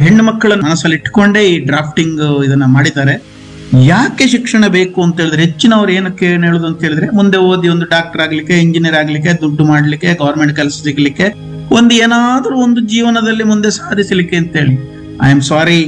ಹೆಣ್ಣು ಮಕ್ಕಳನ್ನ ಮನಸ್ಸಲ್ಲಿ ಇಟ್ಕೊಂಡೇ ಈ ಡ್ರಾಫ್ಟಿಂಗ್ ಇದನ್ನ ಮಾಡಿದ್ದಾರೆ ಯಾಕೆ ಶಿಕ್ಷಣ ಬೇಕು ಅಂತ ಹೇಳಿದ್ರೆ ಹೆಚ್ಚಿನವ್ರು ಏನಕ್ಕೆ ಏನ್ ಹೇಳುದು ಅಂತ ಹೇಳಿದ್ರೆ ಮುಂದೆ ಓದಿ ಒಂದು ಡಾಕ್ಟರ್ ಆಗ್ಲಿಕ್ಕೆ ಇಂಜಿನಿಯರ್ ಆಗ್ಲಿಕ್ಕೆ ದುಡ್ಡು ಮಾಡ್ಲಿಕ್ಕೆ ಗವರ್ಮೆಂಟ್ ಕೆಲಸ ಸಿಗ್ಲಿಕ್ಕೆ ಒಂದು ಏನಾದ್ರೂ ಒಂದು ಜೀವನದಲ್ಲಿ ಮುಂದೆ ಸಾಧಿಸಲಿಕ್ಕೆ ಅಂತ ಹೇಳಿ ಐ ಆಮ್ ಸಾರಿ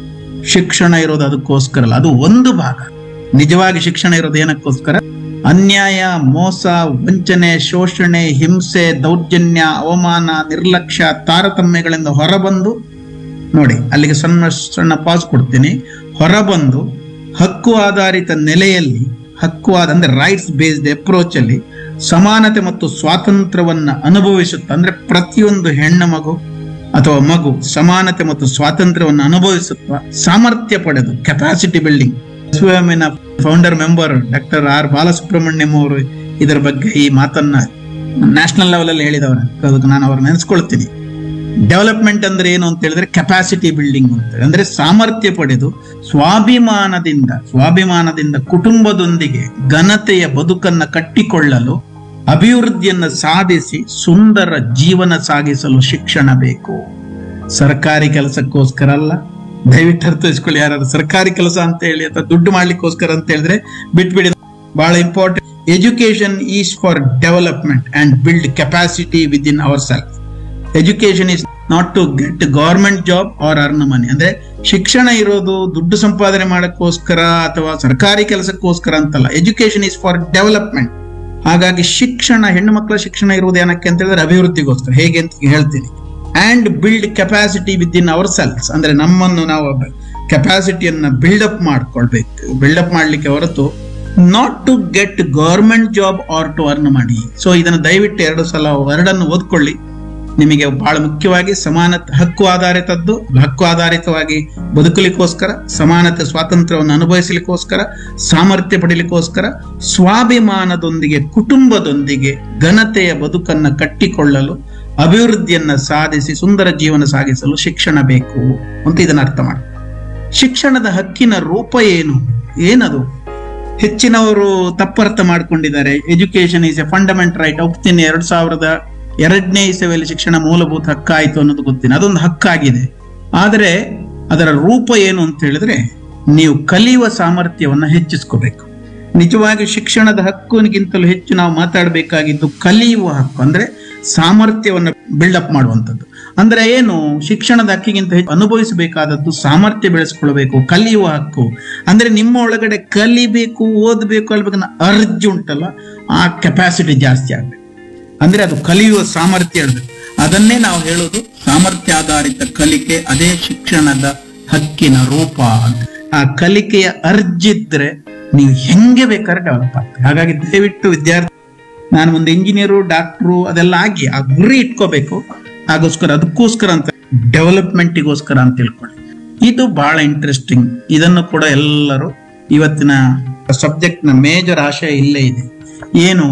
ಶಿಕ್ಷಣ ಇರೋದು ಅದಕ್ಕೋಸ್ಕರ ಅಲ್ಲ ಅದು ಒಂದು ಭಾಗ ನಿಜವಾಗಿ ಶಿಕ್ಷಣ ಇರೋದು ಏನಕ್ಕೋಸ್ಕರ ಅನ್ಯಾಯ ಮೋಸ ವಂಚನೆ ಶೋಷಣೆ ಹಿಂಸೆ ದೌರ್ಜನ್ಯ ಅವಮಾನ ನಿರ್ಲಕ್ಷ್ಯ ತಾರತಮ್ಯಗಳಿಂದ ಹೊರಬಂದು ನೋಡಿ ಅಲ್ಲಿಗೆ ಸಣ್ಣ ಸಣ್ಣ ಪಾಸ್ ಕೊಡ್ತೀನಿ ಹೊರಬಂದು ಹಕ್ಕು ಆಧಾರಿತ ನೆಲೆಯಲ್ಲಿ ಹಕ್ಕು ಆದ ಅಂದ್ರೆ ರೈಟ್ಸ್ ಬೇಸ್ಡ್ ಅಪ್ರೋಚ್ ಅಲ್ಲಿ ಸಮಾನತೆ ಮತ್ತು ಸ್ವಾತಂತ್ರ್ಯವನ್ನ ಅನುಭವಿಸುತ್ತ ಅಂದ್ರೆ ಪ್ರತಿಯೊಂದು ಹೆಣ್ಣು ಮಗು ಅಥವಾ ಮಗು ಸಮಾನತೆ ಮತ್ತು ಸ್ವಾತಂತ್ರ್ಯವನ್ನು ಅನುಭವಿಸುತ್ತ ಸಾಮರ್ಥ್ಯ ಪಡೆದು ಕೆಪಾಸಿಟಿ ಬಿಲ್ಡಿಂಗ್ ಎಸ್ವಿಎಂನ founder member doctor R Balasubramaniam ಅವರು ಇದರ ಬಗ್ಗೆ ಈ ಮಾತನ್ನ ನ್ಯಾಷನಲ್ ಲೆವೆಲ್ ಅಲ್ಲಿ ಹೇಳಿದವರು ಅದಕ್ಕೆ ನಾನು ಅವ್ರನ್ನ ನೆನೆಸ್ಕೊಳ್ತೀನಿ ಡೆವಲಪ್ಮೆಂಟ್ ಅಂದ್ರೆ ಏನು ಅಂತ ಹೇಳಿದ್ರೆ ಕೆಪಾಸಿಟಿ ಬಿಲ್ಡಿಂಗ್ ಅಂತ ಅಂದ್ರೆ ಸಾಮರ್ಥ್ಯ ಪಡೆದು ಸ್ವಾಭಿಮಾನದಿಂದ ಸ್ವಾಭಿಮಾನದಿಂದ ಕುಟುಂಬದೊಂದಿಗೆ ಘನತೆಯ ಬದುಕನ್ನ ಕಟ್ಟಿಕೊಳ್ಳಲು ಅಭಿವೃದ್ಧಿಯನ್ನ ಸಾಧಿಸಿ ಸುಂದರ ಜೀವನ ಸಾಗಿಸಲು ಶಿಕ್ಷಣ ಬೇಕು ಸರ್ಕಾರಿ ಕೆಲಸಕ್ಕೋಸ್ಕರ ಅಲ್ಲ ದಯವಿಟ್ಟು ಅರ್ಥೈಸ್ಕೊಳ್ಳಿ ಯಾರು ಸರ್ಕಾರಿ ಕೆಲಸ ಅಂತ ಹೇಳಿ ಅಥವಾ ದುಡ್ಡು ಮಾಡ್ಲಿಕ್ಕೋಸ್ಕರ ಅಂತ ಹೇಳಿದ್ರೆ ಬಿಟ್ಬಿಡಿ ಬಹಳ important education is for development and build capacity with in our self education is not to get government job or earn money ಅಂದ್ರೆ ಶಿಕ್ಷಣ ಇರೋದು ದುಡ್ಡು ಸಂಪಾದನೆ ಮಾಡಕ್ಕೋಸ್ಕರ ಅಥವಾ ಸರ್ಕಾರಿ ಕೆಲಸಕ್ಕೋಸ್ಕರ ಅಂತಲ್ಲ ಎಜುಕೇಶನ್ ಇಸ್ ಫಾರ್ ಡೆವಲಪ್ಮೆಂಟ್ ಹಾಗಾಗಿ ಶಿಕ್ಷಣ ಹೆಣ್ಣು ಮಕ್ಕಳ ಶಿಕ್ಷಣ ಇರುವುದು ಏನಕ್ಕೆ ಅಂತ ಹೇಳಿದ್ರೆ ಅಭಿವೃದ್ಧಿಗೋಸ್ಕರ ಹೇಗೆ ಅಂತ ಹೇಳ್ತೀನಿ and build capacity with in our selves ಅಂದ್ರೆ ನಮ್ಮನ್ನು ನಾವು ಕೆಪಾಸಿಟಿಯನ್ನ ಬಿಲ್ಡಪ್ ಮಾಡ್ಕೊಳ್ಬೇಕು ಬಿಲ್ಡಪ್ ಮಾಡ್ಲಿಕ್ಕೆ ಹೊರತು not to get government job or to earn ಮಾಡಿ ಸೊ ಇದನ್ನು ದಯವಿಟ್ಟು ಎರಡು ಸಲ ಎರಡನ್ನು ಓದ್ಕೊಳ್ಳಿ ನಿಮಗೆ ಬಹಳ ಮುಖ್ಯವಾಗಿ ಸಮಾನತೆ ಹಕ್ಕು ಆಧಾರಿತದ್ದು ಹಕ್ಕು ಆಧಾರಿತವಾಗಿ ಬದುಕಲಿಕ್ಕೋಸ್ಕರ ಸಮಾನತೆ ಸ್ವಾತಂತ್ರ್ಯವನ್ನು ಅನುಭವಿಸಲಿಕ್ಕೋಸ್ಕರ ಸಾಮರ್ಥ್ಯ ಪಡೀಲಿಕ್ಕೋಸ್ಕರ ಸ್ವಾಭಿಮಾನದೊಂದಿಗೆ ಕುಟುಂಬದೊಂದಿಗೆ ಘನತೆಯ ಬದುಕನ್ನ ಕಟ್ಟಿಕೊಳ್ಳಲು ಅಭಿವೃದ್ಧಿಯನ್ನ ಸಾಧಿಸಿ ಸುಂದರ ಜೀವನ ಸಾಗಿಸಲು ಶಿಕ್ಷಣ ಬೇಕು ಅಂತ ಇದನ್ನ ಅರ್ಥ ಮಾಡಿ ಶಿಕ್ಷಣದ ಹಕ್ಕಿನ ರೂಪ ಏನು ಏನದು ಹೆಚ್ಚಿನವರು ತಪ್ಪರ್ಥ ಮಾಡ್ಕೊಂಡಿದ್ದಾರೆ education is a fundament right ಹೋಗ್ತೀನಿ ಎರಡ್ ಸಾವಿರದ ಎರಡನೇ ಇಸವಿಯಲ್ಲಿ ಶಿಕ್ಷಣ ಮೂಲಭೂತ ಹಕ್ಕಾಯಿತು ಅನ್ನೋದು ಗೊತ್ತಿನ ಅದೊಂದು ಹಕ್ಕಾಗಿದೆ ಆದರೆ ಅದರ ರೂಪ ಏನು ಅಂತ ಹೇಳಿದ್ರೆ ನೀವು ಕಲಿಯುವ ಸಾಮರ್ಥ್ಯವನ್ನ ಹೆಚ್ಚಿಸ್ಕೋಬೇಕು ನಿಜವಾಗಿ ಶಿಕ್ಷಣದ ಹಕ್ಕಿಗಿಂತಲೂ ಹೆಚ್ಚು ನಾವು ಮಾತಾಡಬೇಕಾಗಿದ್ದು ಕಲಿಯುವ ಹಕ್ಕು ಅಂದ್ರೆ ಸಾಮರ್ಥ್ಯವನ್ನ ಬಿಲ್ಡಪ್ ಮಾಡುವಂಥದ್ದು ಅಂದ್ರೆ ಏನು ಶಿಕ್ಷಣದ ಹಕ್ಕಿಗಿಂತ ಹೆಚ್ಚು ಅನುಭವಿಸಬೇಕಾದದ್ದು ಸಾಮರ್ಥ್ಯ ಬೆಳೆಸ್ಕೊಳ್ಬೇಕು ಕಲಿಯುವ ಹಕ್ಕು ಅಂದ್ರೆ ನಿಮ್ಮ ಒಳಗಡೆ ಕಲಿಬೇಕು ಓದಬೇಕು ಅಲ್ಬೇಕನ್ನ ಅರ್ಜ್ ಉಂಟಲ್ಲ ಆ ಕೆಪಾಸಿಟಿ ಜಾಸ್ತಿ ಆಗ್ಬೇಕು ಅಂದ್ರೆ ಅದು ಕಲಿಯುವ ಸಾಮರ್ಥ್ಯ ಇರಬೇಕು ಅದನ್ನೇ ನಾವು ಹೇಳೋದು ಸಾಮರ್ಥ್ಯ ಆಧಾರಿತ ಕಲಿಕೆ ಅದೇ ಶಿಕ್ಷಣದ ಹಕ್ಕಿನ ರೂಪ ಅಂತ ಆ ಕಲಿಕೆಯ ಅರ್ಜಿದ್ರೆ ನೀವು ಹೆಂಗೆ ಬೇಕಾದ್ರೆ ಡೆವಲಪ್ ಆಗ್ತದೆ ಹಾಗಾಗಿ ದಯವಿಟ್ಟು ವಿದ್ಯಾರ್ಥಿ ನಾನು ಒಂದು ಇಂಜಿನಿಯರು ಡಾಕ್ಟ್ರು ಅದೆಲ್ಲ ಆಗಿ ಆ ಗುರಿ ಇಟ್ಕೋಬೇಕು ಹಾಗೋಸ್ಕರ ಅದಕ್ಕೋಸ್ಕರ ಅಂತ ಡೆವಲಪ್ಮೆಂಟಿಗೋಸ್ಕರ ಅಂತ ತಿಳ್ಕೊಳ್ಳಿ ಇದು ಬಹಳ ಇಂಟ್ರೆಸ್ಟಿಂಗ್ ಇದನ್ನು ಕೂಡ ಎಲ್ಲರೂ ಇವತ್ತಿನ ಸಬ್ಜೆಕ್ಟ್ ನ ಮೇಜರ್ ಆಶಯ ಇಲ್ಲೇ ಇದೆ ಏನು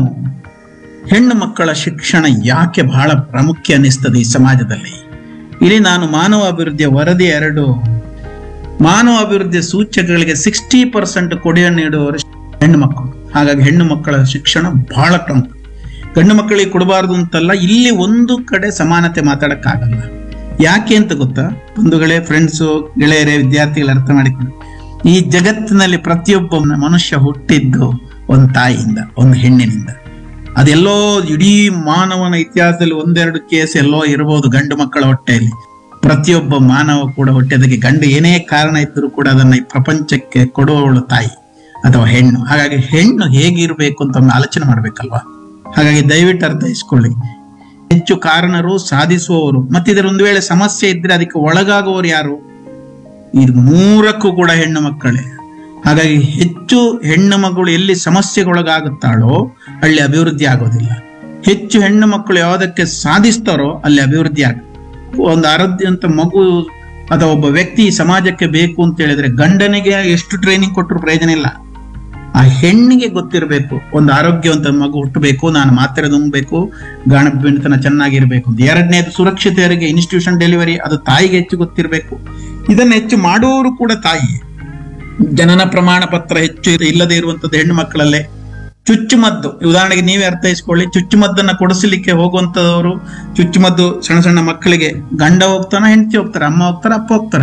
ಹೆಣ್ಣು ಮಕ್ಕಳ ಶಿಕ್ಷಣ ಯಾಕೆ ಬಹಳ ಪ್ರಾಮುಖ್ಯ ಅನ್ನಿಸ್ತದೆ ಈ ಸಮಾಜದಲ್ಲಿ ಇಲ್ಲಿ ನಾನು ಮಾನವ ಅಭಿವೃದ್ಧಿಯ ವರದಿ ಎರಡು ಮಾನವ ಅಭಿವೃದ್ಧಿಯ ಸೂಚ್ಯಗಳಿಗೆ ಸಿಕ್ಸ್ಟಿ ಪರ್ಸೆಂಟ್ ಕೊಡುಗೆ ನೀಡುವವರು ಹೆಣ್ಣು ಮಕ್ಕಳು ಹಾಗಾಗಿ ಹೆಣ್ಣು ಮಕ್ಕಳ ಶಿಕ್ಷಣ ಬಹಳ ಪ್ರಮುಖ ಗಂಡು ಮಕ್ಕಳಿಗೆ ಕೊಡಬಾರದು ಅಂತಲ್ಲ ಇಲ್ಲಿ ಒಂದು ಕಡೆ ಸಮಾನತೆ ಮಾತಾಡಕ್ಕಾಗಲ್ಲ ಯಾಕೆ ಅಂತ ಗೊತ್ತಾ ಬಂಧುಗಳೇ ಫ್ರೆಂಡ್ಸು ಗೆಳೆಯರೇ ವಿದ್ಯಾರ್ಥಿಗಳು ಅರ್ಥ ಮಾಡಿಕೊಂಡು ಈ ಜಗತ್ತಿನಲ್ಲಿ ಪ್ರತಿಯೊಬ್ಬ ಮನುಷ್ಯ ಹುಟ್ಟಿದ್ದು ಒಂದು ತಾಯಿಯಿಂದ ಒಂದು ಹೆಣ್ಣಿನಿಂದ ಅದೆಲ್ಲೋ ಇಡೀ ಮಾನವನ ಇತಿಹಾಸದಲ್ಲಿ ಒಂದೆರಡು ಕೇಸ್ ಎಲ್ಲೋ ಇರಬಹುದು ಗಂಡು ಮಕ್ಕಳ ಹೊಟ್ಟೆಯಲ್ಲಿ ಪ್ರತಿಯೊಬ್ಬ ಮಾನವ ಕೂಡ ಹೊಟ್ಟೆದಕ್ಕೆ ಗಂಡು ಏನೇ ಕಾರಣ ಇದ್ದರೂ ಕೂಡ ಅದನ್ನ ಈ ಪ್ರಪಂಚಕ್ಕೆ ಕೊಡುವವಳು ತಾಯಿ ಅಥವಾ ಹೆಣ್ಣು ಹಾಗಾಗಿ ಹೆಣ್ಣು ಹೇಗಿರ್ಬೇಕು ಅಂತ ಒಮ್ಮೆ ಆಲೋಚನೆ ಮಾಡ್ಬೇಕಲ್ವಾ ಹಾಗಾಗಿ ದಯವಿಟ್ಟು ಅರ್ಥೈಸ್ಕೊಳ್ಳಿ ಹೆಚ್ಚು ಕಾರಣರು ಸಾಧಿಸುವವರು ಮತ್ತೆ ಇದರ ಒಂದು ವೇಳೆ ಸಮಸ್ಯೆ ಇದ್ರೆ ಅದಕ್ಕೆ ಒಳಗಾಗುವವರು ಯಾರು ಇದು ಮೂರಕ್ಕೂ ಕೂಡ ಹೆಣ್ಣು ಮಕ್ಕಳೇ ಹಾಗಾಗಿ ಹೆಚ್ಚು ಹೆಣ್ಣು ಮಗಳು ಎಲ್ಲಿ ಸಮಸ್ಯೆಗೊಳಗಾಗುತ್ತಾಳೋ ಅಲ್ಲಿ ಅಭಿವೃದ್ಧಿ ಆಗೋದಿಲ್ಲ ಹೆಚ್ಚು ಹೆಣ್ಣು ಮಕ್ಕಳು ಯಾವುದಕ್ಕೆ ಸಾಧಿಸ್ತಾರೋ ಅಲ್ಲಿ ಅಭಿವೃದ್ಧಿ ಆಗ ಒಂದು ಆರೋಗ್ಯವಂತ ಮಗು ಅಥವಾ ಒಬ್ಬ ವ್ಯಕ್ತಿ ಈ ಸಮಾಜಕ್ಕೆ ಬೇಕು ಅಂತ ಹೇಳಿದ್ರೆ ಗಂಡನಿಗೆ ಎಷ್ಟು ಟ್ರೈನಿಂಗ್ ಕೊಟ್ಟರು ಪ್ರಯೋಜನ ಇಲ್ಲ ಆ ಹೆಣ್ಣಿಗೆ ಗೊತ್ತಿರಬೇಕು ಒಂದು ಆರೋಗ್ಯವಂತ ಮಗು ಹುಟ್ಟಬೇಕು ನಾನು ಮಾತ್ರೆ ನುಂಗ್ಬೇಕು ಗಾಣಬಿಣತನ ಚೆನ್ನಾಗಿರ್ಬೇಕು ಅಂತ ಎರಡನೇದು ಸುರಕ್ಷತೆಯರಿಗೆ ಇನ್ಸ್ಟಿಟ್ಯೂಷನ್ ಡೆಲಿವರಿ ಅದು ತಾಯಿಗೆ ಹೆಚ್ಚು ಗೊತ್ತಿರಬೇಕು ಇದನ್ನ ಹೆಚ್ಚು ಮಾಡುವವರು ಕೂಡ ತಾಯಿ ಜನನ ಪ್ರಮಾಣ ಪತ್ರ ಹೆಚ್ಚು ಇಲ್ಲದೆ ಇರುವಂತದ್ದು ಹೆಣ್ಣು ಮಕ್ಕಳಲ್ಲೇ ಚುಚ್ಚುಮದ್ದು ಉದಾಹರಣೆಗೆ ನೀವೇ ಅರ್ಥೈಸ್ಕೊಳ್ಳಿ ಚುಚ್ಚುಮದ್ದನ್ನ ಕೊಡಿಸಲಿಕ್ಕೆ ಹೋಗುವಂತದವರು ಚುಚ್ಚುಮದ್ದು ಸಣ್ಣ ಸಣ್ಣ ಮಕ್ಕಳಿಗೆ ಗಂಡ ಹೋಗ್ತಾನ ಹೆಂಡತಿ ಹೋಗ್ತಾರೆ ಅಮ್ಮ ಹೋಗ್ತಾರ ಅಪ್ಪ ಹೋಗ್ತಾರೆ